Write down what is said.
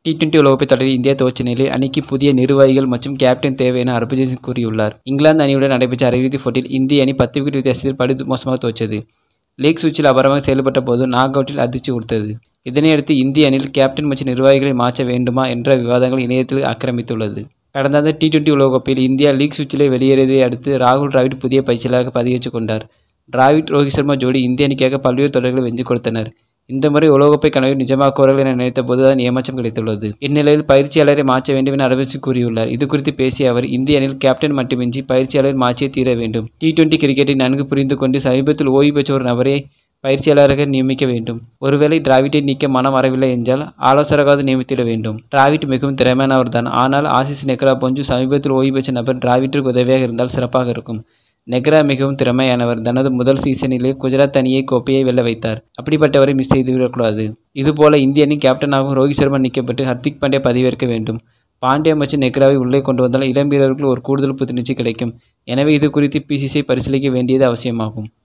T twenty உலகக்கோப்பை தொடரில் India தோற்ற நிலையில் அணிக்கு புதிய நிர்வாகிகள் மற்றும் கேப்டன் தேவை என ஹர்பஜன் சிங் கூறியுள்ளார் இங்கிலாந்து அணியுடன் நடைபெற்ற அரையிறுதிப் போட்டியில் இந்திய அணி பத்து விக்கெட் வித்தியாசத்தில் படு மோசமாக தோற்றது லீக் சுவிட்சில் அபாரமாக செயல்பட்ட போது நாக் அவுட்டில் அதிர்ச்சி கொடுத்தது இதனையடுத்து இந்திய அணியில் கேப்டன் மற்றும் நிர்வாகிகளை மாற்ற வேண்டுமா என்ற விவாதங்கள் இணையத்தில் ஆக்கிரமித்துள்ளது கடந்த ஆண்டு டி டுவெண்டி உலகக்கோப்பையில் இந்தியா லீக் சுவிட்சிலே வெளியேறியதை அடுத்து ராகுல் டிராவிட் புதிய பயிற்சியாளராக பதவியேற்றுக் கொண்டார் டிராவிட் ரோஹித் சர்மா ஜோடி இந்திய அணிக்காக பல்வேறு தொடர்களை வென்று கொடுத்தனர் இந்த முறை உலகக்கோப்பை கனவை நிஜமாக்குவார்கள் என நினைத்த போதுதான் ஏமாற்றம் கிடைத்துள்ளது இந்நிலையில் பயிற்சியாளரை மாற்ற வேண்டும் என அரவிந்த் கூறியுள்ளார் இது குறித்து பேசிய அவர் இந்திய அணியில் கேப்டன் மட்டுமின்றி பயிற்சியாளர் மாற்றியே தீர வேண்டும் டி டுவெண்டி கிரிக்கெட்டை நன்கு புரிந்து கொண்டு சமீபத்தில் ஓய்வு பெற்ற ஒரு நபரை பயிற்சியாளராக நியமிக்க வேண்டும் ஒருவேளை டிராவிட்டை நீக்க மனம் வரவில்லை என்றால் ஆலோசகராக நியமித்திட வேண்டும் டிராவிட் மிகவும் திறமையானவர் தான் ஆனால் ஆசிஸ் நெக்ரா போன்று சமீபத்தில் ஓய்வு பெற்ற நபர் டிராவிட்டிற்கு உதவியாக இருந்தால் சிறப்பாக இருக்கும் நெக்ரா மிகவும் திறமையானவர் தனது முதல் சீசனிலே குஜராத் அணியை கோப்பையை வெல்ல வைத்தார் அப்படிப்பட்டவரை மிஸ் செய்துவிடக்கூடாது இதுபோல இந்திய அணி கேப்டனாகவும் ரோஹித் சர்மா நீக்கப்பட்டு ஹர்திக் பாண்டியா பதவியேற்க வேண்டும் பாண்டியா மற்றும் நெக்ராவை உள்ளே கொண்டு வந்தால் இளம் வீரர்களுக்கு ஒரு கூடுதல் புத்துணர்ச்சி கிடைக்கும் எனவே இது குறித்து பிசிசிஐ பரிசீலிக்க வேண்டியது அவசியமாகும்